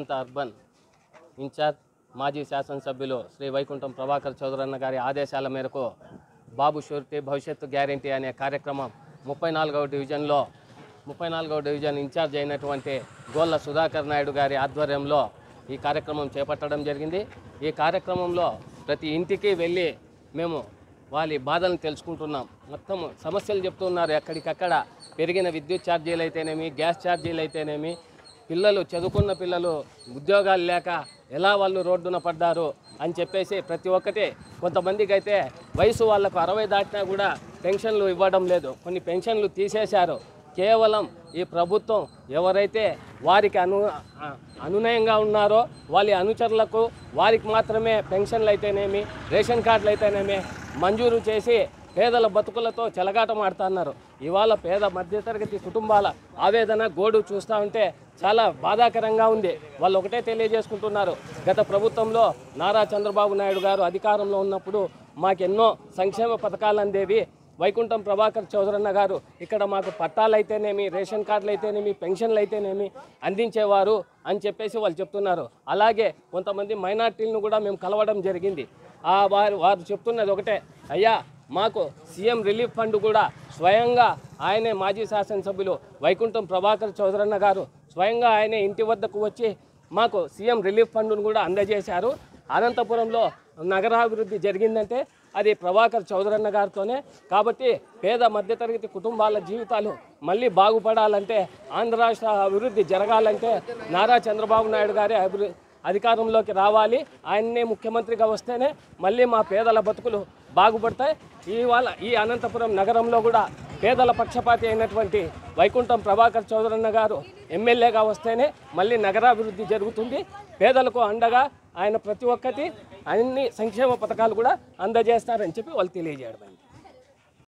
ప్రాంత urban incharge మాజీ శాసనసభ్యులు శ్రీ వైకుంఠం ప్రభాకర్ చౌదరన్న గారి ఆదేశాల మేరకు బాబు షూరిటీ భవిష్యత్తు గ్యారంటీ అనే కార్యక్రమం ముప్పై నాలుగవ డివిజన్లో ముప్పై నాలుగవ డివిజన్ ఇన్ఛార్జ్ అయినటువంటి గోళ్ళ సుధాకర్ నాయుడు గారి ఆధ్వర్యంలో ఈ కార్యక్రమం చేపట్టడం జరిగింది ఈ కార్యక్రమంలో ప్రతి ఇంటికి వెళ్ళి మేము వాళ్ళ బాధలను తెలుసుకుంటున్నాం మొత్తం సమస్యలు చెప్తున్నారు ఎక్కడికక్కడ పెరిగిన విద్యుత్ ఛార్జీలు అయితేనేమి గ్యాస్ ఛార్జీలు అయితేనేమి పిల్లలు చదువుకున్న పిల్లలు ఉద్యోగాలు లేక ఎలా వాళ్ళు రోడ్డున పడ్డారు అని చెప్పేసి ప్రతి ఒక్కటి కొంతమందికి అయితే వయసు వాళ్ళకు అరవై దాటినా కూడా పెన్షన్లు ఇవ్వడం లేదు కొన్ని పెన్షన్లు తీసేశారు కేవలం ఈ ప్రభుత్వం ఎవరైతే వారికి అను అ- అనునయంగా ఉన్నారో వాళ్ళ అనుచరులకు వారికి మాత్రమే పెన్షన్లు అయితేనేమి రేషన్ కార్డులు అయితేనేమి మంజూరు చేసి పేదల బతుకులతో చెలగాటమాడుతున్నారు ఇవాళ పేద మధ్యతరగతి కుటుంబాల ఆవేదన గోడు చూస్తూ ఉంటే చాలా బాధాకరంగా ఉంది వాళ్ళు ఒకటే తెలియజేసుకుంటున్నారు గత ప్రభుత్వంలో నారా చంద్రబాబు నాయుడు గారు అధికారంలో ఉన్నప్పుడు మాకెన్నో సంక్షేమ పథకాలు అందేవి వైకుంఠం ప్రభాకర్ చౌదరన్న గారు ఇక్కడ మాకు పట్టాలు అయితేనేమి రేషన్ కార్డులు అయితేనేమి పెన్షన్లు అయితేనేమి అందించేవారు అని చెప్పేసి వాళ్ళు చెప్తున్నారు అలాగే కొంతమంది మైనార్టీలను కూడా మేము కలవడం జరిగింది ఆ వారు వారు చెప్తున్నది ఒకటే అయ్యా మాకు సీఎం రిలీఫ్ ఫండ్ కూడా స్వయంగా ఆయనే మాజీ శాసనసభ్యులు వైకుంఠం ప్రభాకర్ చౌదరన్న గారు స్వయంగా ఆయనే ఇంటి వద్దకు వచ్చి మాకు సీఎం రిలీఫ్ ఫండ్ను కూడా అందజేశారు అనంతపురంలో నగరాభివృద్ధి జరిగిందంటే అది ప్రభాకర్ చౌదరన్న గారితోనే కాబట్టి పేద మధ్యతరగతి కుటుంబాల జీవితాలు మళ్ళీ బాగుపడాలంటే ఆంధ్ర రాష్ట్ర అభివృద్ధి జరగాలంటే నారా చంద్రబాబు నాయుడు గారి అభివృద్ధి అధికారంలోకి రావాలి ఆయన్నే ముఖ్యమంత్రిగా వస్తేనే మళ్ళీ మా పేదల బతుకులు బాగుపడతాయి ఇవాళ ఈ అనంతపురం నగరంలో కూడా పేదల పక్షపాతి అయినటువంటి వైకుంఠం ప్రభాకర్ చౌదరన్న గారు ఎమ్మెల్యేగా వస్తేనే మళ్ళీ నగరాభివృద్ధి జరుగుతుంది పేదలకు అండగా ఆయన ప్రతి ఒక్కటి అన్ని సంక్షేమ పథకాలు కూడా అందజేస్తారని చెప్పి వాళ్ళు తెలియజేయడం